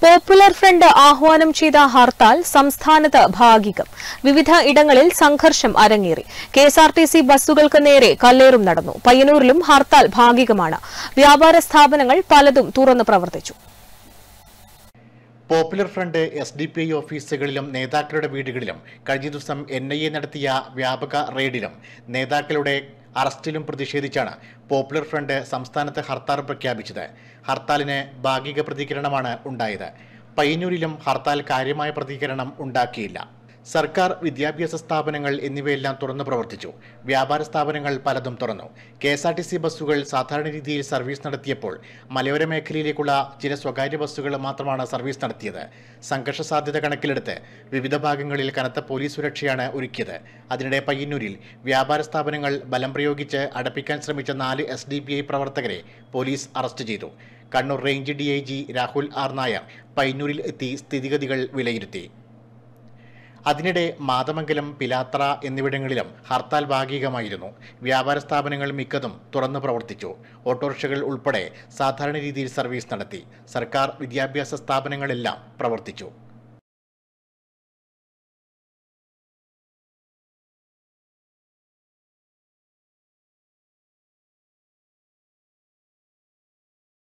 popular front ആഹ്വാനം ചെയ്ത ഹർത്താൽ സംസ്ഥാനത്ത് ഭാഗികം വിവിധ ഇടങ്ങളിൽ സംഘർഷം അരങ്ങേറി കെഎസ്ആർടിസി ബസ്സുകൾക്ക് നേരെ കല്ലേറും നടന്നു പയ്യന്നൂരിലും ഹർത്താൽ ഭാഗികമാണ് വ്യാപാര സ്ഥാപനങ്ങൾ പലതും തുറന്ന് പ്രവർത്തിച്ചു popular front S D P I ഓഫീസുകളിലും നേതാക്കളുടെ വീടുകളിലും കഴിഞ്ഞ ദിവസം എൻ ഐ എ നടത്തിയ വ്യാപക റെയ്ഡിലും നേതാക്കളുടെ അറസ്റ്റിലും പ്രതിഷേധിച്ചാണ് പോപ്പുലർ ഫ്രണ്ട് സംസ്ഥാനത്ത് ഹർത്താൽ പ്രഖ്യാപിച്ചത് ഹർത്താലിന് ഭാഗിക പ്രതികരണമാണ് ഉണ്ടായത് പയ്യന്നൂരിലും ഹർത്താൽ കാര്യമായ പ്രതികരണം ഉണ്ടാക്കിയില്ല സർക്കാർ വിദ്യാഭ്യാസ സ്ഥാപനങ്ങൾ എന്നിവയെല്ലാം തുറന്നു പ്രവർത്തിച്ചു വ്യാപാര സ്ഥാപനങ്ങൾ പലതും തുറന്നു K S R T C ബസ്സുകൾ സാധാരണ രീതിയിൽ സർവീസ് നടത്തിയപ്പോൾ മലയോര മേഖലയിലേക്കുള്ള ചില സ്വകാര്യ ബസ്സുകൾ മാത്രമാണ് സർവീസ് നടത്തിയത് സംഘർഷ സാധ്യത കണക്കിലെടുത്ത് വിവിധ ഭാഗങ്ങളിൽ കനത്ത പോലീസ് സുരക്ഷയാണ് ഒരുക്കിയത് അതിനിടെ പയ്യന്നൂരിൽ വ്യാപാര സ്ഥാപനങ്ങൾ ബലം പ്രയോഗിച്ച് അടപ്പിക്കാൻ ശ്രമിച്ച നാല് എസ് ഡി പി ഐ പ്രവർത്തകരെ പോലീസ് അറസ്റ്റ് ചെയ്തു Kannur range D I G Rahul R Nair പയ്യന്നൂരിൽ എത്തി സ്ഥിതിഗതികൾ വിലയിരുത്തി അതിനിടെ മാതമംഗലം പിലാത്ര എന്നിവിടങ്ങളിലും ഹർത്താൽ ഭാഗികമായിരുന്നു വ്യാപാര സ്ഥാപനങ്ങൾ മിക്കതും തുറന്നു പ്രവർത്തിച്ചു ഓട്ടോറിക്ഷകൾ ഉൾപ്പെടെ സാധാരണ രീതിയിൽ സർവീസ് നടത്തി സർക്കാർ വിദ്യാഭ്യാസ സ്ഥാപനങ്ങളെല്ലാം പ്രവർത്തിച്ചു